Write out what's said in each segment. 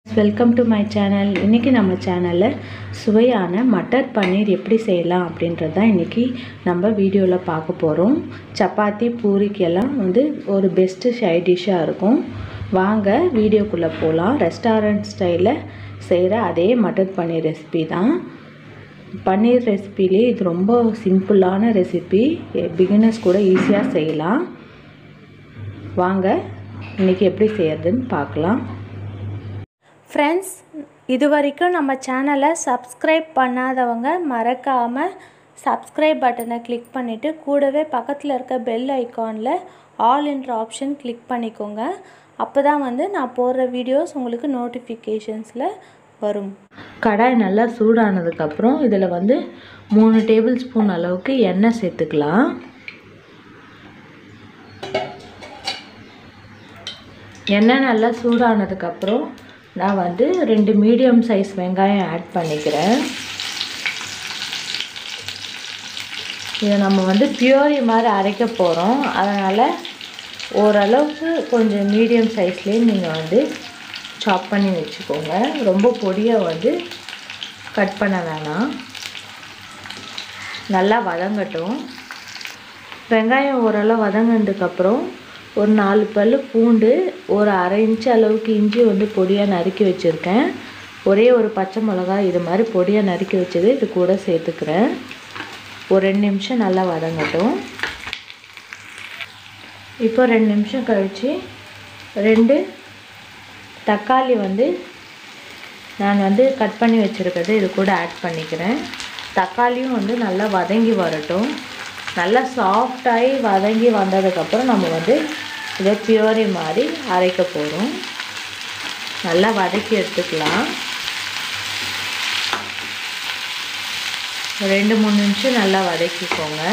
welcome to my channel இன்றைக்கி நம்ம சேனலில் சுவையான மட்டர் பன்னீர் எப்படி செய்யலாம் அப்படின்றது தான் இன்றைக்கி நம்ம வீடியோவில் பார்க்க போகிறோம் சப்பாத்தி பூரிக்கெல்லாம் வந்து ஒரு பெஸ்ட்டு சைட் டிஷ்ஷாக இருக்கும் வாங்க வீடியோக்குள்ளே போகலாம் ரெஸ்டாரண்ட் ஸ்டைலில் செய்கிற அதே மட்டர் பன்னீர் ரெசிபி தான் பன்னீர் ரெசிபிலே இது ரொம்ப சிம்பிளான ரெசிபி பிகினர்ஸ் கூட ஈஸியாக செய்யலாம் வாங்க இன்றைக்கி எப்படி செய்யறதுன்னு பார்க்கலாம் ஃப்ரெண்ட்ஸ் இது வரைக்கும் நம்ம சேனலை சப்ஸ்கிரைப் பண்ணாதவங்க மறக்காமல் சப்ஸ்கிரைப் பட்டனை கிளிக் பண்ணிவிட்டு கூடவே பக்கத்தில் இருக்க பெல் ஐக்கானில் ஆல் என்ற ஆப்ஷன் கிளிக் பண்ணிக்கோங்க அப்போ தான் வந்து நான் போடுற வீடியோஸ் உங்களுக்கு நோட்டிஃபிகேஷன்ஸில் வரும் கடாய் நல்லா சூடானதுக்கப்புறம் இதில் வந்து மூணு டேபிள் ஸ்பூன் அளவுக்கு எண்ணெய் சேர்த்துக்கலாம் எண்ணெய் நல்லா சூடானதுக்கப்புறம் நான் வந்து ரெண்டு மீடியம் சைஸ் வெங்காயம் ஆட் பண்ணிக்கிறேன் இதை நம்ம வந்து பியூரி மாதிரி அரைக்க போகிறோம் அதனால் ஓரளவுக்கு கொஞ்சம் மீடியம் சைஸ்லேயே நீங்கள் வந்து சாப் பண்ணி வச்சுக்கோங்க ரொம்ப பொடியாக வந்து கட் பண்ண வேணாம் நல்லா வதங்கட்டும் வெங்காயம் ஓரளவு வதங்கினதுக்கப்புறம் ஒரு நாலு பல் பூண்டு ஒரு அரை இன்ச்சு அளவுக்கு இஞ்சி வந்து பொடியாக நறுக்கி வச்சுருக்கேன் ஒரே ஒரு பச்சை மிளகா இது மாதிரி பொடியாக நறுக்கி வச்சது இது கூட சேர்த்துக்கிறேன் ஒரு ரெண்டு நிமிஷம் நல்லா வதங்கட்டும் இப்போ ரெண்டு நிமிஷம் கழித்து ரெண்டு தக்காளி வந்து நான் வந்து கட் பண்ணி வச்சுருக்கிறது இது கூட ஆட் பண்ணிக்கிறேன் தக்காளியும் வந்து நல்லா வதங்கி வரட்டும் நல்லா சாஃப்டாகி வதங்கி வந்ததுக்கப்புறம் நம்ம வந்து இதை பியூரி மாதிரி அரைக்க போகிறோம் நல்லா வதக்கி எடுத்துக்கலாம் ரெண்டு மூணு நிமிஷம் நல்லா வதக்கிக்கோங்க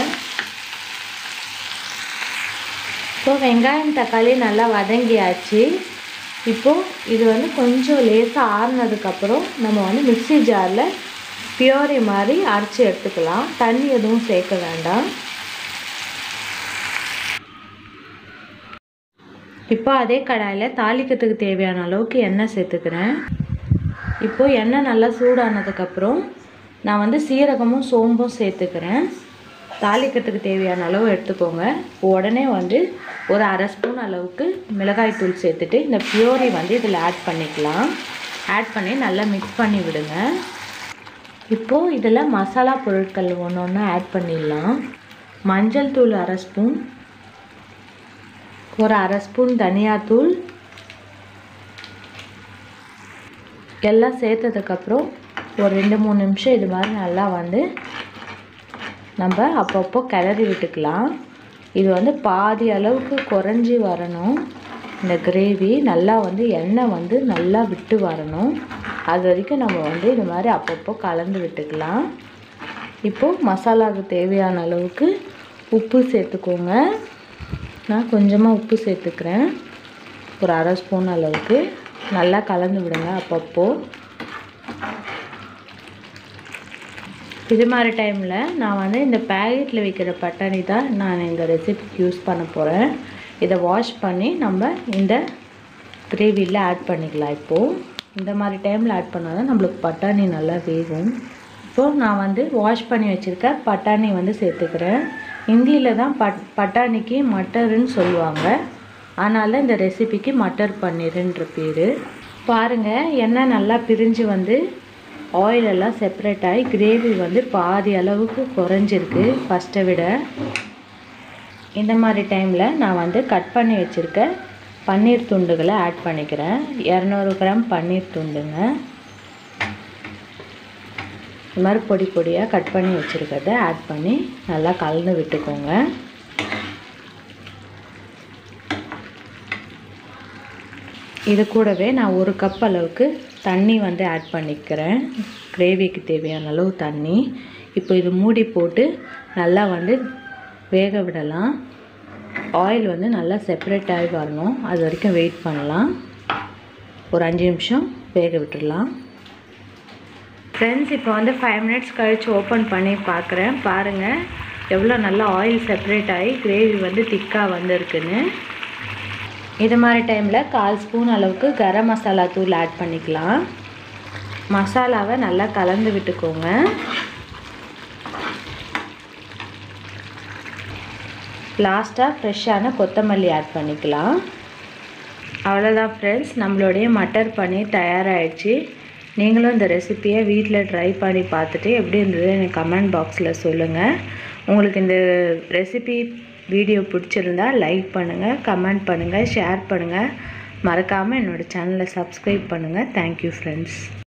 இப்போ வெங்காயம் தக்காளி நல்லா வதங்கியாச்சு இப்போது இது வந்து கொஞ்சம் லேசாக ஆறுனதுக்கப்புறம் நம்ம வந்து மிக்சி ஜாரில் பியூரி மாதிரி அரைச்சி எடுத்துக்கலாம் தண்ணி எதுவும் சேர்க்க வேண்டாம் இப்போ அதே கடாயில் தாளிக்கிறதுக்கு தேவையான அளவுக்கு எண்ணெய் சேர்த்துக்கிறேன் இப்போது எண்ணெய் நல்லா சூடானதுக்கப்புறம் நான் வந்து சீரகமும் சோம்பும் சேர்த்துக்கிறேன் தாளிக்கிறதுக்கு தேவையான அளவு எடுத்துக்கோங்க உடனே வந்து ஒரு அரை ஸ்பூன் அளவுக்கு மிளகாய் தூள் சேர்த்துட்டு இந்த பியூரி வந்து இதில் ஆட் பண்ணிக்கலாம் ஆட் பண்ணி நல்லா மிக்ஸ் பண்ணி விடுங்க இப்போது இதில் மசாலா பொருட்கள் ஒன்று ஒன்று ஆட் பண்ணிடலாம் மஞ்சள் தூள் அரை ஸ்பூன் ஒரு அரை ஸ்பூன் தனியாத்தூள் எல்லாம் சேர்த்ததுக்கப்புறம் ஒரு ரெண்டு மூணு நிமிஷம் இது மாதிரி நல்லா வந்து நம்ம அப்பப்போ கிளறி விட்டுக்கலாம் இது வந்து பாதி அளவுக்கு குறைஞ்சி வரணும் இந்த கிரேவி நல்லா வந்து எண்ணெய் வந்து நல்லா விட்டு வரணும் அது வரைக்கும் நம்ம வந்து இது மாதிரி அப்பப்போ கலந்து விட்டுக்கலாம் இப்போது மசாலாவுக்கு தேவையான அளவுக்கு உப்பு சேர்த்துக்கோங்க நான் கொஞ்சமாக உப்பு சேர்த்துக்கிறேன் ஒரு அரை ஸ்பூன் அளவுக்கு நல்லா கலந்து விடுங்க அப்பப்போ இது மாதிரி டைமில் நான் வந்து இந்த பேக்கெட்டில் வைக்கிற பட்டாணி தான் நான் இந்த ரெசிபிக்கு யூஸ் பண்ண போகிறேன் இதை வாஷ் பண்ணி நம்ம இந்த கிரேவியில் ஆட் பண்ணிக்கலாம் இப்போது இந்த மாதிரி டைமில் ஆட் பண்ணால் தான் நம்மளுக்கு பட்டாணி நல்லா வேகும் இப்போது நான் வந்து வாஷ் பண்ணி வச்சுருக்க பட்டாணி வந்து சேர்த்துக்கிறேன் ஹிந்தியில் தான் பட் பட்டாணிக்கு மட்டருன்னு சொல்லுவாங்க அதனால் இந்த ரெசிபிக்கு மட்டர் பன்னீருன்ற பேர் பாருங்கள் எண்ணெய் நல்லா பிரிஞ்சு வந்து ஆயிலெல்லாம் செப்பரேட் ஆகி கிரேவி வந்து பாதி அளவுக்கு குறைஞ்சிருக்கு ஃபஸ்ட்டை விட இந்த மாதிரி டைமில் நான் வந்து கட் பண்ணி வச்சுருக்க பன்னீர் துண்டுகளை ஆட் பண்ணிக்கிறேன் இரநூறு கிராம் பன்னீர் துண்டுங்க இது மாதிரி பொடி பொடியாக கட் பண்ணி வச்சுருக்கிறத ஆட் பண்ணி நல்லா கலந்து விட்டுக்கோங்க இது கூடவே நான் ஒரு கப் அளவுக்கு தண்ணி வந்து ஆட் பண்ணிக்கிறேன் கிரேவிக்கு தேவையான அளவு தண்ணி இப்போ இது மூடி போட்டு நல்லா வந்து வேக விடலாம் ஆயில் வந்து நல்லா செப்பரேட் ஆகி வரணும் அது வரைக்கும் வெயிட் பண்ணலாம் ஒரு அஞ்சு நிமிஷம் வேக விட்டுடலாம் ஃப்ரெண்ட்ஸ் இப்போ வந்து ஃபைவ் மினிட்ஸ் கழித்து ஓப்பன் பண்ணி பார்க்குறேன் பாருங்கள் எவ்வளோ நல்லா ஆயில் செப்பரேட் ஆகி கிரேவி வந்து திக்காக வந்திருக்குன்னு இது மாதிரி டைமில் கால் ஸ்பூன் அளவுக்கு கரம் மசாலா தூள் ஆட் பண்ணிக்கலாம் மசாலாவை நல்லா கலந்து விட்டுக்கோங்க லாஸ்ட்டாக ஃப்ரெஷ்ஷான கொத்தமல்லி ஆட் பண்ணிக்கலாம் அவ்வளோதான் ஃப்ரெண்ட்ஸ் நம்மளுடைய மட்டர் பன்னீர் தயாராகிடுச்சு நீங்களும் இந்த ரெசிப்பியை வீட்டில் ட்ரை பண்ணி பார்த்துட்டு எப்படி இருந்தது எனக்கு கமெண்ட் பாக்ஸில் சொல்லுங்கள் உங்களுக்கு இந்த ரெசிபி வீடியோ பிடிச்சிருந்தா லைக் பண்ணுங்கள் கமெண்ட் பண்ணுங்கள் ஷேர் பண்ணுங்கள் மறக்காமல் என்னோடய சேனலை சப்ஸ்கிரைப் பண்ணுங்கள் தேங்க்யூ ஃப்ரெண்ட்ஸ்